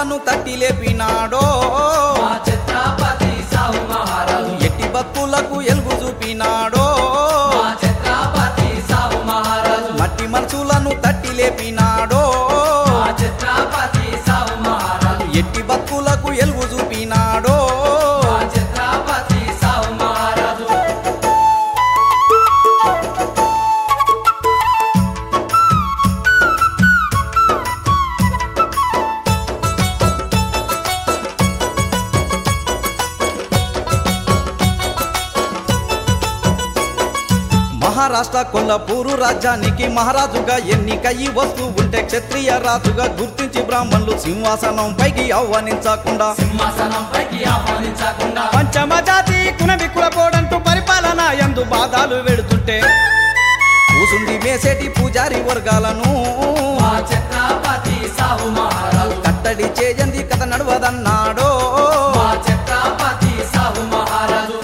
మనసులను తట్టి లేపినాడో మా ఛత్రపతి సాహు మహారాజు ఎట్టి భక్తులకు ఎలుగు చూపినాడో మా ఛత్రపతి సాహు మహారాజు మట్టి మనసులను తట్టి లేపినాడో మా ఛత్రపతి సాహు మహారాజు ఎట్టి భక్తులకు ఎలుగు చూపినాడో మా ఛత్రపతి సాహు మహారాజు మహారాష్ట్ర కొల్లపూరు రాజ్యానికి మహారాజుగా ఎన్నికయ్యి వస్తూ ఉంటే క్షత్రియ రాజుగా గుర్తించి బ్రాహ్మణులు సింహాసనం పైకి ఆహ్వానించకుండా సింహాసనం పైకి ఆహ్వానించకుండా పంచమ జాతి కునవి కులపోడంటూ పరిపాలన ఎందు బాధాలు వెడుతుంటే కూసుండి మేసేటి పూజారి వర్గాలను మా ఛత్రపతి సాహు మహారాజు కట్టడి చేయంది కథ నడవదన్నాడో మా ఛత్రపతి సాహు మహారాజు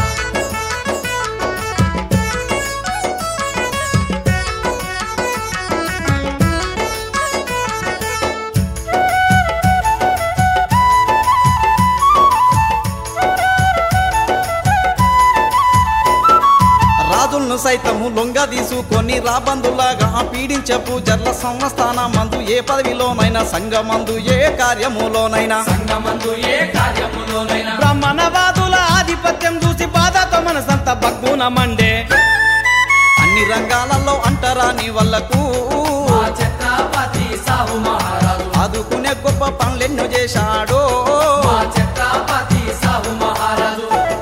రాజులను సైతము లొంగ తీసుకొని రాబందులాగా పీడించే పూజర్ల సంస్థాన మందు ఏ పదవిలోనైనా సంగమందు ఏ కార్యములోనైనా సంగమందు ఏ కార్యములోనైనా బ్రహ్మణవాదుల ఆధిపత్యం చూసి బాధతో మనసంత బగ్గున మండే అన్ని రంగాలలో అంటరాని వాళ్ళకు మా ఛత్రపతి సాహు మహారాజు ఆదుకునే గొప్ప పనులెన్నో చేశాడో మా ఛత్రపతి సాహు మహారాజు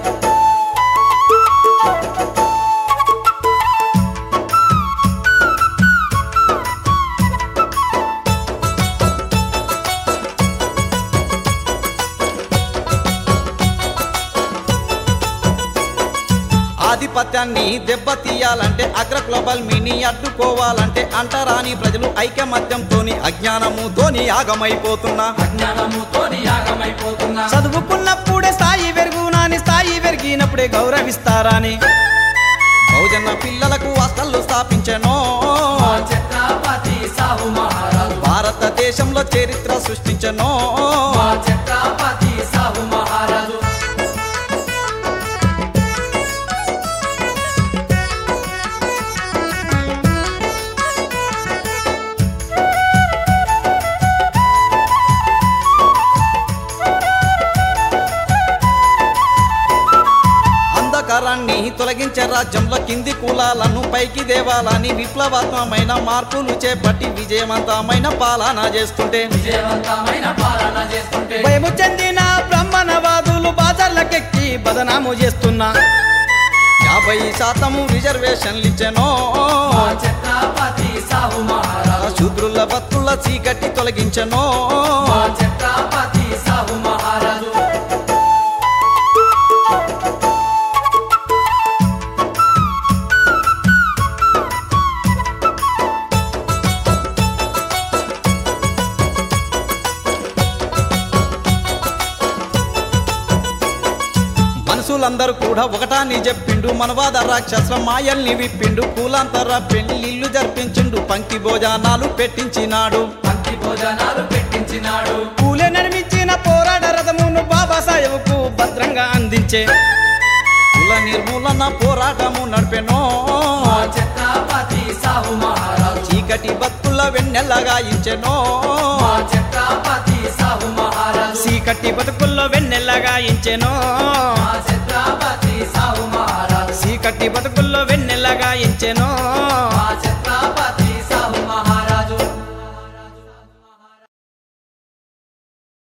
ఆధిపత్యాన్ని దెబ్బతీయాలంటే అగ్ర గ్లోబల్ మిని అడ్డుకోవాలంటే అంటరాని ప్రజలు ఐకమత్యంతోని అజ్ఞానముతోని ఆగమైపోతున్నా అజ్ఞానముతోని యాగమైపోతున్నా చదువుకున్నప్పుడే స్థాయి పెరుగునాని స్థాయి పెరిగినప్పుడే గౌరవిస్తారని బహుజన పిల్లలకు హాస్టళ్లు స్థాపించను మా ఛత్రపతి సాహు మహారాజు భారతదేశంలో చరిత్ర సృష్టించను మా ఛత్రపతి సాహు మహారాజు అంధకారాన్ని తొలగించే రాజ్యంలో కింది కులాలను పైకి దేవాలని విప్లవాత్మకమైన మార్పులు చేపట్టి విజయవంతమైన పాలన చేస్తుంటే విజయవంతమైన పాలన చేస్తుంటే భయము చెందిన బ్రహ్మణవాదులు బాజర్లకెక్కి బదనాము చేస్తున్నా యాభై శాతము రిజర్వేషన్లు ఇచ్చెనో మా ఛత్రపతి సాహు మహారాజు శూద్రుల భక్తుల చీకటి తొలగించెనో మా ఛత్రపతి సాహు మహారాజు మనుషులందరూ కూడా ఒకటాని చెప్పిండు మనవాద రాక్షస మాయల్ని విప్పిండు కులాంతర పెళ్లిళ్ళు జరిపించిండు పంక్తి భోజనాలు పెట్టించినాడు పంక్తి భోజనాలు పెట్టించినాడు పూలే నిర్మించిన పోరాట రథమును బాబాసాహెబ్కు భద్రంగా అందించే కుల నిర్మూలన పోరాటము నడిపెనో మా ఛత్రపతి సాహు మహారాజు చీకటి భక్తుల వెన్నెల్లగా ఇచ్చెనో మా ఛత్రపతి సాహు మహారాజు చీకటి బతుకుల్లో వెన్నెల్లగా ఇంచెనో మా ఛత్రపతి సాహు మహారాజు చీకటి బతుకుల్లో వెన్నెల్లగా ఇంచెనో